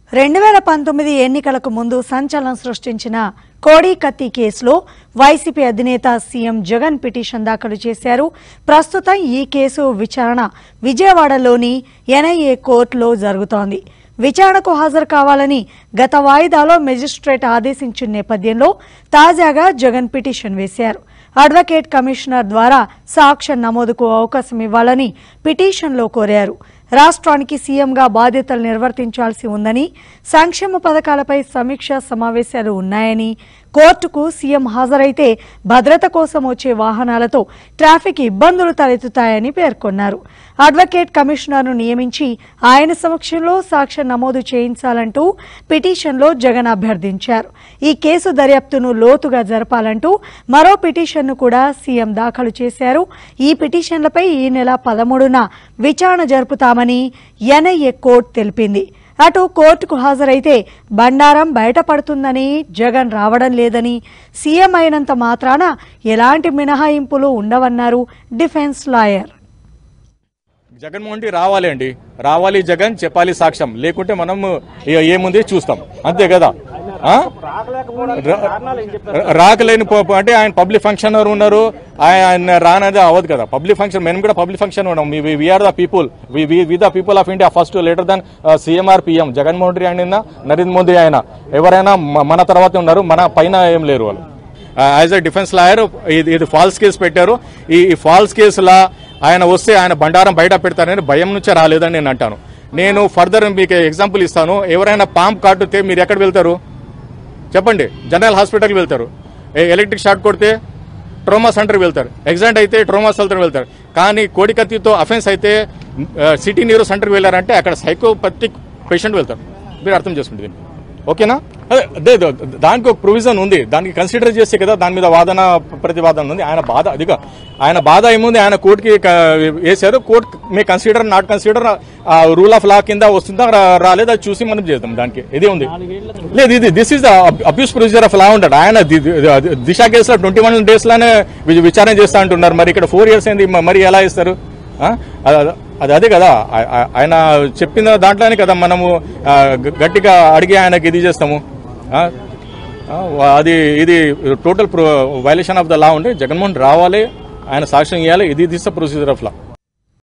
రెండు వేల పంతొమ్మిది ఎన్నికలకు ముందు సంచలనం సృష్టించిన కోడి కత్తి కేసులో వైసీపీ అధినేత సీఎం జగన్ పిటిషన్ దాఖలు చేశారు ప్రస్తుతం ఈ కేసు విచారణ విజయవాడలోని ఎన్ఐఏ కోర్టులో జరుగుతోంది విచారణకు హాజరు కావాలని గత వాయిదాలో మెజిస్ట్రేట్ ఆదేశించిన నేపథ్యంలో తాజాగా జగన్ పిటిషన్ వేశారు అడ్వకేట్ కమిషనర్ ద్వారా సాక్ష్యం నమోదుకు అవకాశం ఇవ్వాలని పిటిషన్లో కోరారు రాష్ట్రానికి సీఎంగా బాధ్యతలు నిర్వర్తించాల్సి ఉందని సంక్షేమ పథకాలపై సమీక్ష సమావేశాలు ఉన్నాయని కోర్టుకు సీఎం హాజరైతే భద్రత కోసం వచ్చే వాహనాలతో ట్రాఫిక్ ఇబ్బందులు తలెత్తుతాయని పేర్కొన్నారు అడ్వకేట్ కమిషనర్ను నియమించి ఆయన సమక్షంలో సాక్ష్యం నమోదు చేయించాలంటూ పిటిషన్లో జగన్ అభ్యర్థించారు ఈ కేసు దర్యాప్తును లోతుగా జరపాలంటూ మరో పిటిషన్ను కూడా సీఎం దాఖలు చేశారు ఈ పిటిషన్లపై ఈ నెల పదమూడున విచారణ జరుపుతామని ఎన్ఐఏ కోర్టు తెలిపింది అటు కోర్టుకు హాజరైతే బండారం బయటపడుతుందని జగన్ రావడం లేదని సీఎం అయినంత మాత్రాన ఎలాంటి మినహాయింపులు ఉండవన్నారు డిఫెన్స్ లాయర్ జగన్మోహన్ రెడ్డి రావాలి అండి రావాలి జగన్ చెప్పాలి సాక్ష్యం లేకుంటే మనం ఇక ఏముంది చూస్తాం అంతే కదా ఆ? రా- రాకలేని ప- ప- అంటే ఆయన పబ్లిక్ ఫంక్షన్ ఉన్నారు ఆయన రానది అవ్వదు కదా పబ్లిక్ ఫంక్షన్ మేము కూడా పబ్లిక్ ఫంక్షన్ ఉన్నాం we are the people we the people of India first later then CM or PM Jaganmohan Reddy ఆయన నరేంద్ర మోదీ ఆయన ఎవరైనా మ- మన తర్వాత ఉన్నారు మన పైన ఏం లేరు వాళ్ళు యాజ్ ఎ డిఫెన్స్ లాయర్ ఇది ఇది ఫాల్స్ కేసు పెట్టారు ఈ ఈ ఫాల్స్ కేసులా ఆయన వస్తే ఆయన బండారం బయట పెడతారని భయం నుంచే రాలేదని నేను అంటాను నేను ఫర్దర్ మీకు ఎగ్జాంపుల్ ఇస్తాను ఎవరైనా పాంప్ కాటుతే మీరు ఎక్కడ వెళ్తారు చెప్పండి జనరల్ హాస్పిటల్కి వెళ్తారు ఏ- ఎలక్ట్రిక్ షాక్ కొడితే ట్రోమా సెంటర్కి వెళ్తారు ఎగ్జాంట్ అయితే ట్రోమా సెంటర్ వెళ్తారు కానీ కోడికత్తితో అఫెన్స్ అయితే ఆ, సిటీ నీరో సెంటర్కి వెళ్ళారంటే అక్కడ సైకోపతిక్ పేషెంట్ వెళ్తారు మీరు అర్థం చేసుకుంటే దీన్ని ఓకేనా అదే అదే దా- దానికి ఒక ప్రొవిజన్ ఉంది దానికి కన్సిడర్ చేస్తే కదా దాని మీద వాదన ప్రతివాదన ఉంది ఆయన బాధ అదిగా ఆయన బాధ ఏముంది ఆయన కోర్టుకి క- వేశారు court may consider not consider rule of law కింద వస్తుందా రా- రాలేదా అది చూసి మనం చేద్దాం దానికి ఇది ఉంది లేదు ఇది this is abuse procedure of law ఉంటాడు ఆయన ది- ది- దిశ కేసులో ట్వంటీ వన్ డేస్ లోనే వి- విచారణ చేస్తా అంటున్నారు మరి ఇక్కడ ఫోర్ ఇయర్స్ అయింది మ- మరి ఎలా ఇస్తారు ఆ? అది అది అదే కదా ఆ- ఆ- ఆయన చెప్పిన దాంట్లోనే కదా మనము ఆ, గ- గట్టిగా అడిగి ఆయనకి ఇది చేస్తాము ఆ? ఆ, వా- అది ఇది total violation of the law ఉండే జగన్మోహన్ రావాలి ఆయన సాక్ష్యం ఇవ్వాలి ఇది దిస్ ప్రొసీజర్ ఆఫ్ లా